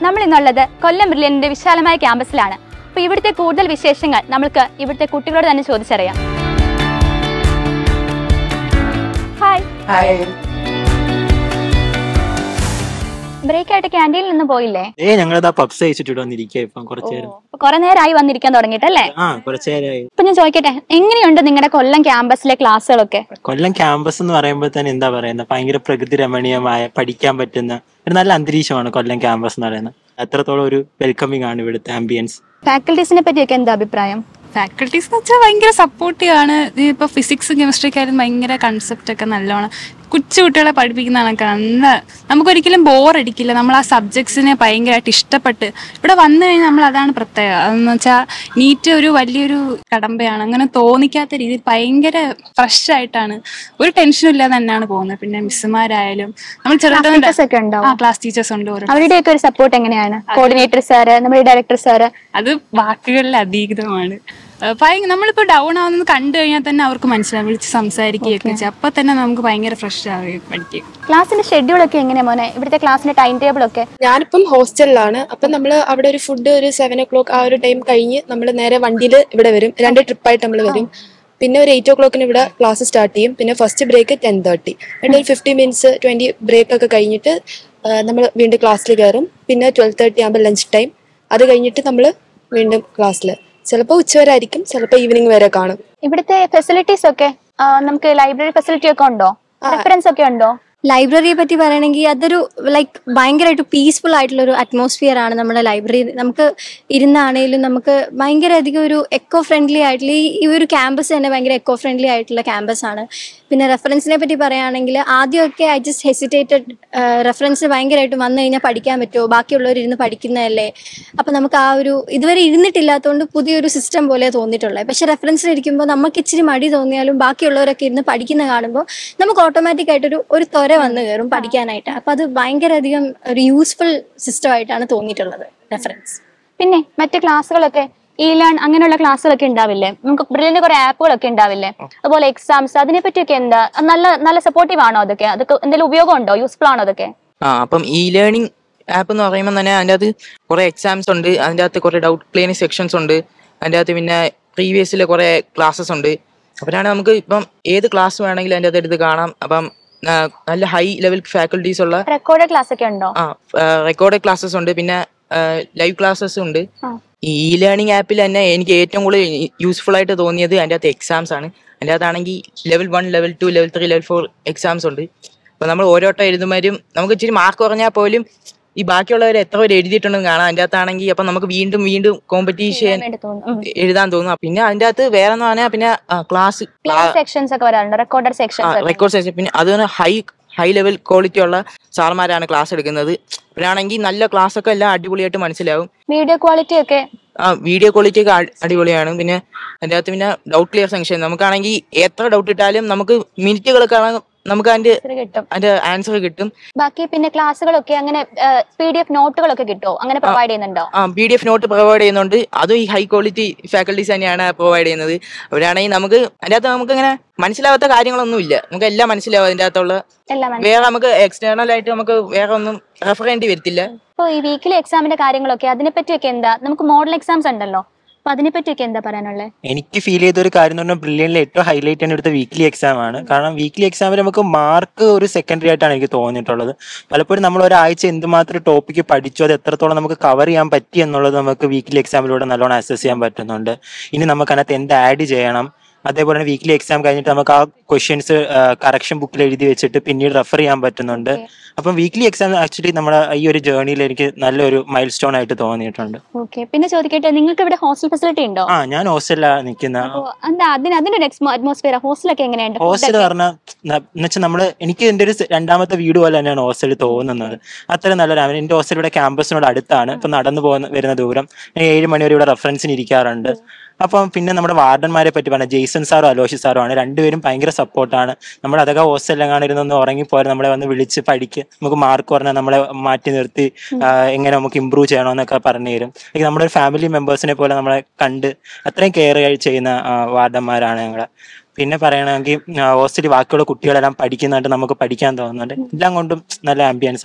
നമ്മൾ ഇന്നുള്ളത് കൊല്ലം ബ്രില്യന്റെ വിശാലമായ ക്യാമ്പസിലാണ് അപ്പൊ ഇവിടുത്തെ കൂടുതൽ വിശേഷങ്ങൾ നമുക്ക് ഇവിടുത്തെ കുട്ടികളോട് തന്നെ ചോദിച്ചറിയാം ഹായ് ഹായ് ബ്രേക്ക് ആയിട്ട് ക്യാൻറ്റീനിൽ നിന്ന് പോയില്ലേ ഏ ഞങ്ങളിതാ പപ്സ് കഴിച്ചിട്ട് വന്നിരിക്കുക ഇപ്പം കുറച്ചു നേരം അപ്പൊ കുറെ നേരമായി വന്നിരിക്കാൻ തുടങ്ങിയിട്ടല്ലേ ആ കുറച്ചു നേരമായി ഇപ്പൊ ഞാൻ ചോദിക്കട്ടെ എങ്ങനെയുണ്ട് നിങ്ങളുടെ കൊല്ലം ക്യാമ്പസിലെ ക്ലാസ്സുകളൊക്കെ കൊല്ലം ക്യാമ്പസ് എന്ന് പറയുമ്പോൾ തന്നെ എന്താ പറയുന്നത് ഭയങ്കര പ്രകൃതി രമണീയമായ പഠിക്കാൻ പറ്റുന്ന ഒരു നല്ല അന്തരീക്ഷമാണ് കൊല്ലം ക്യാമ്പസ് എന്ന് പറയുന്നത് അത്രത്തോളം ഒരു വെൽക്കമിങ് ആണ് ഇവിടുത്തെ ആംബിയൻസ് ഫാക്കൽറ്റീസിനെ പറ്റിയൊക്കെ എന്താ അഭിപ്രായം ഫാക്കൽറ്റീസ് എന്ന് വെച്ചാൽ ഭയങ്കര സപ്പോർട്ടീവ് ആണ് ഇപ്പോൾ ഫിസിക്സ് കെമിസ്ട്രിക്കായാലും ഭയങ്കര കൺസെപ്റ്റ് ഒക്കെ നല്ലോണം കൊച്ചു കുട്ടികളെ പഠിപ്പിക്കുന്ന കണക്ക് നല്ല നമുക്കൊരിക്കലും ബോർ അടിക്കില്ല നമ്മൾ ആ സബ്ജക്ട്സിനെ ഭയങ്കരമായിട്ട് ഇഷ്ടപ്പെട്ട് ഇവിടെ വന്നു കഴിഞ്ഞാൽ നമ്മൾ അതാണ് പ്രത്യേകത അതെന്ന് വെച്ചാൽ നീറ്റ് ഒരു വലിയൊരു കടമ്പയാണ് അങ്ങനെ തോന്നിക്കാത്ത രീതിയിൽ ഭയങ്കര ഫ്രഷ് ആയിട്ടാണ് ഒരു ടെൻഷനും ഇല്ലാതെ തന്നെയാണ് പോകുന്നത് പിന്നെ മിസ്സുമാരായാലും നമ്മൾ Teachers ഒക്കെ ചെറുതായിട്ട് ഉണ്ടാവും. ആ ക്ലാസ് ടീച്ചേഴ്സ് ഉണ്ട് ഓരോ അവരുടെയൊക്കെ ഒരു സപ്പോർട്ട് എങ്ങനെയാണ് കോർഡിനേറ്റർ സാറ് നമ്മുടെ ഡയറക്ടർ സാറ് അത് വാക്കുകളിൽ അതീതമാണ് ഏഹ് ഭയങ്കര നമ്മളിപ്പോ ഡൗൺ ആവുന്നത് കണ്ടു കഴിഞ്ഞാൽ തന്നെ അവർക്ക് മനസ്സിലാവും വിളിച്ച് സംസാരിക്കുകയൊക്കെ ചെയ്യും അപ്പൊ തന്നെ നമുക്ക് ഭയങ്കര ഫ്രഷ് ആവുകയും പഠിക്കും ക്ലാസ്സിന്റെ ഷെഡ്യൂൾ ഒക്കെ എങ്ങനെയാ മോനെ ഇവിടുത്തെ ക്ലാസ്സിന്റെ ടൈം ടേബിൾ ഒക്കെ ഞാനിപ്പം ഹോസ്റ്റലിലാണ് അപ്പം നമ്മൾ അവിടെ ഒരു ഫുഡ് ഒരു സെവൻ ഒ ക്ലോക്ക് ആ ഒരു ടൈം കഴിഞ്ഞ് നമ്മൾ നേരെ വണ്ടിയിൽ ഇവിടെ വരും രണ്ട് ട്രിപ്പായിട്ട് നമ്മൾ വരും പിന്നെ ഒരു എയ്റ്റ് ഒ ക്ലോക്കിന് ഇവിടെ ക്ലാസ് സ്റ്റാർട്ട് ചെയ്യും പിന്നെ ഫസ്റ്റ് ബ്രേക്ക് ടെൻ തേർട്ടി എന്നിട്ട് ഒരു ഫിഫ്റ്റി മിനിറ്റ്സ് ട്വൻറ്റി ബ്രേക്ക് ഒക്കെ കഴിഞ്ഞിട്ട് നമ്മൾ വീണ്ടും ക്ലാസ്സിൽ കയറും പിന്നെ ട്വൽവ് തേർട്ടി ആകുമ്പോൾ ലഞ്ച് ടൈം അത് കഴിഞ്ഞിട്ട് നമ്മൾ വീണ്ടും ക്ലാസ്സിൽ ചിലപ്പോൾ ഉച്ചവരെ ആയിരിക്കും ചിലപ്പോൾ ഈവനിങ് വരെ കാണും ഇവിടുത്തെ ഫെസിലിറ്റീസ് ഒക്കെ ആ, നമുക്ക് ലൈബ്രറി ഫെസിലിറ്റി ഒക്കെ ഉണ്ടോ റെഫറൻസ് ഒക്കെ ഉണ്ടോ ലൈബ്രറിയെ പറ്റി പറയുകയാണെങ്കിൽ അതൊരു ലൈക്ക് ഭയങ്കരമായിട്ട് പീസ്ഫുൾ ആയിട്ടുള്ള ഒരു അറ്റ്മോസ്ഫിയർ ആണ് നമ്മുടെ ലൈബ്രറി നമുക്ക് ഇരുന്നാണേലും നമുക്ക് ഭയങ്കര അധികം ഒരു എക്കോ ഫ്രണ്ട്ലി ആയിട്ടുള്ള ഈ ഈ ഒരു ക്യാമ്പസ് തന്നെ ഭയങ്കര എക്കോ ഫ്രണ്ട്ലി ആയിട്ടുള്ള ക്യാമ്പസ് ആണ് പിന്നെ റെഫറൻസിനെ പറ്റി പറയുകയാണെങ്കിൽ ആദ്യമൊക്കെ ഐ ജസ്റ്റ് ഹെസിറ്റേറ്റഡ് റെഫറൻസ് ഭയങ്കരമായിട്ട് വന്നു കഴിഞ്ഞാൽ പഠിക്കാൻ പറ്റുമോ ബാക്കിയുള്ളവർ ഇരുന്ന് പഠിക്കുന്നതല്ലേ അപ്പം നമുക്ക് ആ ഒരു ഇതുവരെ ഇരുന്നിട്ടില്ലാത്തതുകൊണ്ട് പുതിയൊരു സിസ്റ്റം പോലെ തോന്നിയിട്ടുള്ളത് പക്ഷെ റെഫറൻസിൽ ഇരിക്കുമ്പോൾ നമുക്ക് ഇച്ചിരി മടി തോന്നിയാലും ബാക്കിയുള്ളവരൊക്കെ ഇരുന്ന് പഠിക്കുന്ന കാണുമ്പോൾ നമുക്ക് ഓട്ടോമാറ്റിക് ആയിട്ടൊരു ഒരു ത്വര വന്നു കയറും പഠിക്കാനായിട്ട് അപ്പം അത് ഭയങ്കര അധികം ഒരു യൂസ്ഫുൾ സിസ്റ്റം ആയിട്ടാണ് തോന്നിയിട്ടുള്ളത് റെഫറൻസ് പിന്നെ മറ്റ് ക്ലാസ്സുകളൊക്കെ ഇ ലേൺ അങ്ങനെയുള്ള ക്ലാസ്സുകളൊക്കെ ഉണ്ടാവില്ലേ നമുക്ക് ബ്രില്ലിന്റെ കുറെ ആപ്പുകളൊക്കെ ഉണ്ടാവില്ലേ അതുപോലെ എക്സാംസ് അതിനെ പറ്റിയൊക്കെ എന്താ അത് നല്ല നല്ല സപ്പോർട്ടീവ് ആണോ അതൊക്കെ അതൊക്കെ എന്തെങ്കിലും ഉപയോഗം ഉണ്ടോ യൂസ്ഫുൾ ആണോ അതൊക്കെ ആ അപ്പം ഇ ലേണിംഗ് ആപ്പ് എന്ന് പറയുമ്പോൾ തന്നെ അതിൻ്റെ അകത്ത് കുറേ എക്സാംസ് ഉണ്ട് അതിൻ്റെ അകത്ത് കുറേ ഡൗട്ട് ക്ലിയറിംഗ് സെക്ഷൻസ് ഉണ്ട് അതിൻ്റെ അകത്ത് പിന്നെ പ്രീവിയസിലെ കുറേ ക്ലാസ്സസ് ഉണ്ട് അപ്പോഴാണ് നമുക്ക് ഇപ്പം ഏത് ക്ലാസ് വേണമെങ്കിലും അതിൻ്റെ അകത്ത് എടുത്ത് കാണാം അപ്പം ആ, നല്ല ഹൈ ലെവൽ ഫാക്കൽറ്റീസ് ഉള്ള റെക്കോർഡ് ക്ലാസ് ഒക്കെ ഉണ്ടോ ആ റെക്കോർഡ് ക്ലാസ്സസ് ഉണ്ട് പിന്നെ ലൈവ് ക്ലാസ്സസ് ഉണ്ട് ആ. ഈ ഇ ലേണിംഗ് ആപ്പിൽ തന്നെ എനിക്ക് ഏറ്റവും കൂടുതൽ യൂസ്ഫുൾ ആയിട്ട് തോന്നിയത് അതിൻ്റെ അകത്ത് എക്സാംസ് ആണ് അതിൻ്റെ അകത്താണെങ്കിൽ level one level two level three level four exams ഉണ്ട് അപ്പോൾ നമ്മൾ ഓരോ വട്ടം എഴുതുമ്പോഴും നമുക്ക് ഇച്ചിരി മാർക്ക് കുറഞ്ഞാൽ പോലും ഈ ബാക്കിയുള്ളവർ എത്ര പേര് എഴുതിയിട്ടുണ്ടെന്ന് കാണാം അതിൻ്റെ അകത്താണെങ്കിൽ അപ്പം നമുക്ക് വീണ്ടും വീണ്ടും കോമ്പറ്റീഷൻ വേണ്ടി തോന്നുന്നു എഴുതാൻ തോന്നും പിന്നെ അതിൻ്റെ അകത്ത് വേറെ എന്ന് പറഞ്ഞാൽ പിന്നെ ക്ലാസ് സെക്ഷൻസ് ഒക്കെ വരാറുണ്ട് റെക്കോർഡഡ് സെക്ഷൻസ് റെക്കോർഡ് സെഷൻ പിന്നെ അത് ഹൈ ഹൈ ലെവൽ ക്വാളിറ്റി ഉള്ള സാർമാരാണ് ക്ലാസ് എടുക്കുന്നത് ഇവരാണെങ്കിൽ നല്ല ക്ലാസ് ഒക്കെ എല്ലാം അടിപൊളിയായിട്ട് മനസ്സിലാവും വീഡിയോ ക്വാളിറ്റി ഒക്കെ ആ വീഡിയോ ക്വാളിറ്റി ഒക്കെ അടി- അടിപൊളിയാണ് പിന്നെ അതിൻ്റെ അകത്ത് പിന്നെ ഡൗട്ട് ക്ലിയർ സെക്ഷൻ നമുക്കാണെങ്കിൽ എത്ര ഡൗട്ട് ഇട്ടാലും നമുക്ക് മിനിറ്റുകളൊക്കെ നമുക്ക് അതിന്റെ ഇച്ചിരി കിട്ടും അതിന്റെ ആൻസർ കിട്ടും ബാക്കി പിന്നെ ക്ലാസ്സുകളൊക്കെ അങ്ങനെ പി ഡി എഫ് നോട്ടുകളൊക്കെ കിട്ടുമോ അങ്ങനെ പ്രൊവൈഡ് ചെയ്യുന്നുണ്ടോ ആ P D F note provide ചെയ്യുന്നുണ്ട് അതും ഈ ഹൈ ക്വാളിറ്റി ഫാക്കൽറ്റീസ് തന്നെയാണ് പ്രൊവൈഡ് ചെയ്യുന്നത് അവരാണെങ്കിൽ നമുക്ക് അതിൻ്റെ അകത്ത് നമുക്ക് ഇങ്ങനെ മനസ്സിലാവാത്ത കാര്യങ്ങളൊന്നും ഇല്ല നമുക്ക് എല്ലാം മനസ്സിലാവും അതിൻ്റെ അകത്തുള്ള എല്ലാം മനസ്സിലായി. വേറെ നമുക്ക് എക്സ്റ്റേണൽ ആയിട്ട് നമുക്ക് വേറെ ഒന്നും റെഫർ ചെയ്യേണ്ടി വരത്തില്ല ഇപ്പൊ ഈ വീക്കിലി എക്സാമിന്റെ കാര്യങ്ങളൊക്കെ അതിനെ പറ്റിയൊക്കെ എന്താ നമുക്ക് മോഡൽ എക്സാംസ് ഉണ്ടല്ലോ അപ്പൊ അതിനെ പറ്റിയൊക്കെ എന്താ പറയാനുള്ളത് എനിക്ക് ഫീൽ ചെയ്ത ഒരു കാര്യം എന്ന് പറഞ്ഞാൽ ബ്രില്യനിലെ ഏറ്റവും ഹൈലൈറ്റ് ചെയ്യുന്ന എടുത്ത വീക്ക്ലി എക്സാം ആണ് കാരണം വീക്ക്ലി എക്സാമിൽ നമുക്ക് മാർക്ക് ഒരു സെക്കൻഡറി ആയിട്ടാണ് എനിക്ക് തോന്നിയിട്ടുള്ളത് പലപ്പോഴും നമ്മൾ ഒരാഴ്ച എന്തുമാത്രം ടോപ്പിക്ക് പഠിച്ചു അത് എത്രത്തോളം നമുക്ക് കവർ ചെയ്യാൻ പറ്റി എന്നുള്ളത് നമുക്ക് വീക്ക്ലി എക്സാമിലൂടെ നല്ലോണം അസസ് ചെയ്യാൻ പറ്റുന്നുണ്ട് ഇനി നമുക്ക് അതിനകത്ത് എന്ത് ആഡ് ചെയ്യണം അതേപോലെ തന്നെ വീക്ക്ലി എക്സാം കഴിഞ്ഞിട്ട് നമുക്ക് ആ ക്വസ്റ്റ്യൻസ് കറക്ഷൻ ബുക്കിൽ എഴുതി വെച്ചിട്ട് പിന്നീട് റെഫർ ചെയ്യാൻ പറ്റുന്നുണ്ട് അപ്പം വീക്ക്ലി എക്സാം ആക്ച്വലി നമ്മുടെ ഈ ഒരു ജേർണിയിൽ എനിക്ക് നല്ലൊരു മൈൽ സ്റ്റോൺ ആയിട്ട് തോന്നിയിട്ടുണ്ട് ഓക്കെ പിന്നെ ചോദിക്കട്ടെ നിങ്ങൾക്ക് ഇവിടെ ഹോസ്റ്റൽ ഫെസിലിറ്റി ഉണ്ടോ ആ ഞാൻ ഹോസ്റ്റലിലാണ് നിൽക്കുന്ന അപ്പൊ എന്താ അതിന് അതിന്റെ ഒരു അറ്റ്മോസ്ഫിയർ ഹോസ്റ്റലൊക്കെ എങ്ങനെയുണ്ട് ഹോസ്റ്റൽ പറഞ്ഞാൽ എന്നുവെച്ചാൽ നമ്മള് എനിക്ക് എന്റെ ഒരു സ് രണ്ടാമത്തെ വീട് പോലെ തന്നെയാണ് ഹോസ്റ്റൽ തോന്നുന്നത് അത്ര നല്ലൊരു എന്റെ ഹോസ്റ്റൽ ഇവിടെ ക്യാമ്പസിനോട് അടുത്താണ് ഇപ്പൊ നടന്നു പോകുന്ന വരുന്ന ദൂരം ഞാൻ ഏഴ് മണി വരെ ഇവിടെ റെഫറൻസിന് ഇരിക്കാറുണ്ട് അപ്പം പിന്നെ നമ്മുടെ വാർഡന്മാരെ പറ്റി പറഞ്ഞ ജെയ്സൺ സാറും അലോഷി സാറും ആണ് രണ്ടുപേരും ഭയങ്കര സപ്പോർട്ടാണ് നമ്മൾ അതൊക്കെ ഹോസ്റ്റലിലെങ്ങാണ് ഇരുന്നൊന്ന് ഉറങ്ങിപ്പോയാൽ നമ്മളെ വന്ന് വിളിച്ച് പഠിക്ക് നമുക്ക് മാർക്ക് പറഞ്ഞാൽ നമ്മളെ മാറ്റി നിർത്തി ആ, എങ്ങനെ നമുക്ക് ഇമ്പ്രൂവ് ചെയ്യണമെന്നൊക്കെ പറഞ്ഞു തരും like നമ്മുടെ ഒരു ഫാമിലി മെമ്പേഴ്സിനെ പോലെ നമ്മളെ കണ്ട് അത്രയും കെയർ ചെയ്യുന്ന ആ, വാർഡന്മാരാണ് ഞങ്ങളെ പിന്നെ പറയണമെങ്കിൽ ഹോസ്റ്റലിൽ ബാക്കിയുള്ള കുട്ടികളെല്ലാം പഠിക്കുന്നതായിട്ട് നമുക്ക് പഠിക്കാൻ തോന്നുന്നുണ്ട് എല്ലാം കൊണ്ടും നല്ല ആംബിയൻസ് ആണ്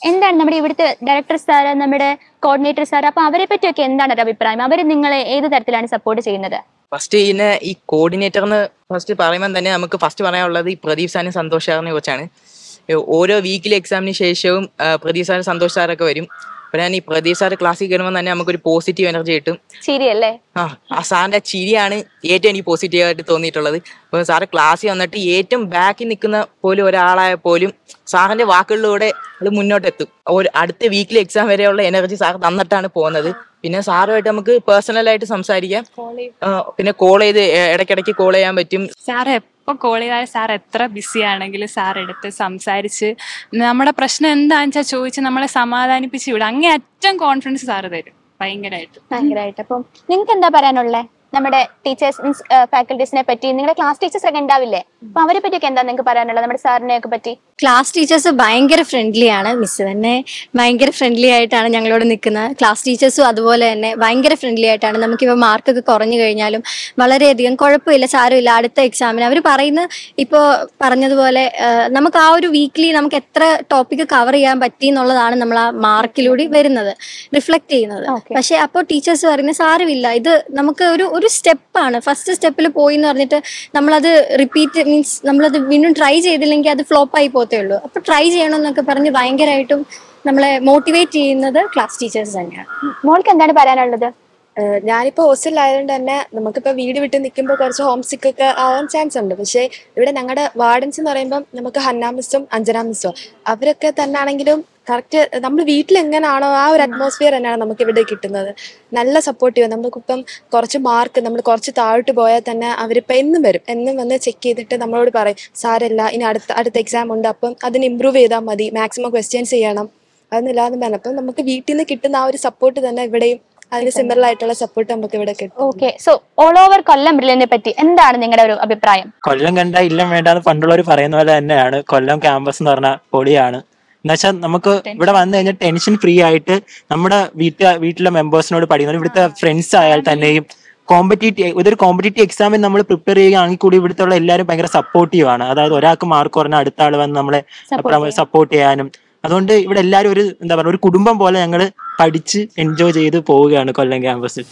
എന്താണ് നമ്മുടെ ഇവിടുത്തെ ഡയറക്ടർ സാർ നമ്മുടെ കോർഡിനേറ്റർ സാർ അപ്പൊ അവരെ പറ്റിയൊക്കെ എന്താണ് ഒരു അഭിപ്രായം അവർ നിങ്ങളെ ഏത് തരത്തിലാണ് സപ്പോർട്ട് ചെയ്യുന്നത് ഫസ്റ്റ് ഇതിനെ ഈ കോർഡിനേറ്റർ എന്ന് ഫസ്റ്റ് പറയുമ്പോൾ തന്നെ നമുക്ക് ഫസ്റ്റ് പറയാനുള്ളത് ഈ പ്രദീപ് സാറിനും സന്തോഷ് സാറിനെ കുറിച്ചാണ് ഏ, ഓരോ വീക്കിലെ എക്സാമിന് ശേഷവും ആ, പ്രദീപ് സാർ സന്തോഷ് സാറൊക്കെ വരും അപ്പോൾ ഞാൻ ഈ പ്രദീപ് സാർ ക്ലാസ്സിൽ കയറുമ്പോൾ തന്നെ നമുക്കൊരു പോസിറ്റീവ് എനർജി കിട്ടും ശരിയല്ലേ ആ ആ സാറിന്റെ ചിരിയാണ് ഏറ്റവും എനിക്ക് പോസിറ്റീവ് ആയിട്ട് തോന്നിയിട്ടുള്ളത് അപ്പോൾ സാറ് ക്ലാസ്സിൽ വന്നിട്ട് ഏറ്റവും ബാക്കിൽ നിൽക്കുന്ന പോലും ഒരാളായ പോലും സാറിന്റെ വാക്കുകളിലൂടെ അത് മുന്നോട്ടെത്തും ഒരു അടുത്ത വീക്കിലെ എക്സാം വരെയുള്ള എനർജി സാർ തന്നിട്ടാണ് പോകുന്നത് പിന്നെ സാറുമായിട്ട് നമുക്ക് പേഴ്സണലായിട്ട് സംസാരിക്കാം ആ, പിന്നെ കോൾ ചെയ്ത് ഇ- ഇടയ്ക്കിടയ്ക്ക് കോൾ ചെയ്യാൻ പറ്റും സാർ എപ്പോൾ കോൾ ചെയ്താൽ സാർ എത്ര ബിസി ആണെങ്കിലും സാർ എടുത്ത് സംസാരിച്ച് നമ്മുടെ പ്രശ്നം എന്താണെന്ന് വെച്ചാൽ ചോദിച്ച് നമ്മളെ സമാധാനിപ്പിച്ച് വിടും അങ്ങേ അറ്റം കോൺഫിഡൻസ് സാറ് തരും ഭയങ്കരമായിട്ട് ഭയങ്കരമായിട്ട് അപ്പം നിങ്ങൾക്ക് എന്താ പറയാനുള്ളത് നമ്മുടെ ടീച്ചേഴ്സ് മീൻസ് ഫാക്കൽറ്റീസിനെ പറ്റി നിങ്ങളുടെ ക്ലാസ് ടീച്ചേഴ്സ് ഒക്കെ ഉണ്ടാവില്ലേ അപ്പൊ അവരെ പറ്റിയൊക്കെ എന്താ നിങ്ങൾക്ക് പറയാനുള്ളത് നമ്മുടെ സാറിനെ ഒക്കെ പറ്റി ക്ലാസ് ടീച്ചേഴ്സ് ഭയങ്കര ഫ്രണ്ട്ലി ആണ് മിസ് തന്നെ ഭയങ്കര ഫ്രണ്ട്ലി ആയിട്ടാണ് ഞങ്ങളോട് നിൽക്കുന്നത് ക്ലാസ് ടീച്ചേഴ്സും അതുപോലെ തന്നെ ഭയങ്കര ഫ്രണ്ട്ലി ആയിട്ടാണ് നമുക്കിപ്പോൾ മാർക്കൊക്കെ കുറഞ്ഞു കഴിഞ്ഞാലും വളരെയധികം കുഴപ്പമില്ല സാരമില്ല അടുത്ത എക്സാമിന് അവർ പറയുന്ന ഇപ്പോൾ പറഞ്ഞതുപോലെ ആ, നമുക്ക് ആ ഒരു വീക്ക്ലി നമുക്ക് എത്ര ടോപ്പിക്ക് കവർ ചെയ്യാൻ പറ്റി എന്നുള്ളതാണ് നമ്മൾ ആ മാർക്കിലൂടെ വരുന്നത് റിഫ്ലക്ട് ചെയ്യുന്നത് Okay. പക്ഷെ അപ്പോൾ ടീച്ചേഴ്സ് പറയുന്നത് സാരമില്ല ഇത് നമുക്ക് ഒരു ഒരു സ്റ്റെപ്പാണ് ഫസ്റ്റ് സ്റ്റെപ്പിൽ പോയി എന്ന് പറഞ്ഞിട്ട് നമ്മളത് റിപ്പീറ്റ് മീൻസ് നമ്മളത് വീണ്ടും ട്രൈ ചെയ്തില്ലെങ്കിൽ അത് ഫ്ലോപ്പ് ആയി പോത്തേ ഉള്ളൂ അപ്പൊ ട്രൈ ചെയ്യണമെന്നൊക്കെ പറഞ്ഞ് ഭയങ്കരമായിട്ടും നമ്മളെ മോട്ടിവേറ്റ് ചെയ്യുന്നത് ക്ലാസ് ടീച്ചേഴ്സ് തന്നെയാണ് മോൾക്ക് എന്താണ് പറയാനുള്ളത് ഏഹ് ഞാനിപ്പോ ഹോസ്റ്റലിലായതുകൊണ്ട് തന്നെ നമുക്കിപ്പോ വീട് വിട്ട് നിൽക്കുമ്പോൾ കുറച്ച് ഹോം സിക്ക് ഒക്കെ ആവാൻ ചാൻസ് ഉണ്ട് പക്ഷേ ഇവിടെ ഞങ്ങളുടെ വാർഡൻസ് എന്ന് പറയുമ്പോൾ നമുക്ക് ഹന്ന മിസ്സും അഞ്ജന മിസ്സും അവരൊക്കെ തന്നെ ആണെങ്കിലും കറക്റ്റ് നമ്മൾ വീട്ടിൽ എങ്ങനെയാണോ ആ ഒരു അറ്റ്മോസ്ഫിയർ തന്നെയാണ് നമുക്ക് ഇവിടെ കിട്ടുന്നത് നല്ല സപ്പോർട്ടീവ് നമുക്കിപ്പം കുറച്ച് മാർക്ക് നമ്മൾ കുറച്ച് താഴോട്ട് പോയാൽ തന്നെ അവരിപ്പോൾ എന്നും വരും എന്നും വന്ന് ചെക്ക് ചെയ്തിട്ട് നമ്മളോട് പറയും സാരല്ല ഇനി അടുത്ത അടുത്ത എക്സാം ഉണ്ട് അപ്പം അതിന് ഇമ്പ്രൂവ് ചെയ്താൽ മതി മാക്സിമം ക്വസ്റ്റ്യൻസ് ചെയ്യണം അതൊന്നുമില്ലാതെ പറഞ്ഞു അപ്പം നമുക്ക് വീട്ടിൽ നിന്ന് കിട്ടുന്ന ആ ഒരു സപ്പോർട്ട് തന്നെ ഇവിടെയും അതിന് സിമിലർ ആയിട്ടുള്ള സപ്പോർട്ട് നമുക്ക് ഇവിടെ കിട്ടും okay so all over Kollam ബ്രില്യനെ പറ്റി എന്താണ് നിങ്ങളുടെ ഒരു അഭിപ്രായം കൊല്ലം കണ്ട ഇല്ലം വേണ്ടാന്ന് പണ്ടുള്ളവർ പറയുന്ന പോലെ തന്നെയാണ് കൊല്ലം ക്യാമ്പസ് എന്ന് പറഞ്ഞ പൊളിയാണ് എന്നുവെച്ചാൽ നമുക്ക് ഇവിടെ വന്നു കഴിഞ്ഞാൽ ടെൻഷൻ ഫ്രീ ആയിട്ട് നമ്മുടെ വീട്ടിൽ വീട്ടിലെ മെമ്പേഴ്സിനോട് പഠിക്കുന്നത് ഇവിടുത്തെ ഫ്രണ്ട്സ് ആയാൽ തന്നെയും കോമ്പറ്റീറ്റീവ് ഇതൊരു കോമ്പറ്റീറ്റീവ് എക്സാമിന് നമ്മൾ പ്രിപ്പയർ ചെയ്യുകയാണെങ്കിൽ കൂടി ഇവിടുത്തെ ഉള്ള എല്ലാവരും ഭയങ്കര സപ്പോർട്ടീവ് ആണ് അതായത് ഒരാൾക്ക് മാർക്ക് കുറഞ്ഞ അടുത്ത ആൾ വന്ന് നമ്മളെ സപ്പോർട്ട് ചെയ്യാനും അതുകൊണ്ട് ഇവിടെ എല്ലാവരും ഒരു എന്താ പറയുക ഒരു കുടുംബം പോലെ ഞങ്ങൾ പഠിച്ച് എൻജോയ് ചെയ്ത് പോവുകയാണ് കൊല്ലം ക്യാമ്പസിൽ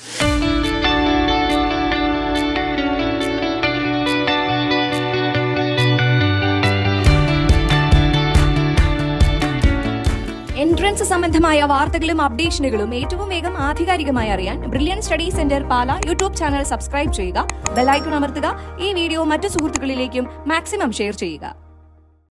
എൻട്രൻസ് സംബന്ധമായ വാർത്തകളും അപ്ഡേഷനുകളും ഏറ്റവും വേഗം ആധികാരികമായി അറിയാൻ Brilliant study centre Pala YouTube channel subscribe ചെയ്യുക ബെലൈക്കൺ അമർത്തുക ഈ വീഡിയോ മറ്റു സുഹൃത്തുക്കളിലേക്കും മാക്സിമം ഷെയർ ചെയ്യുക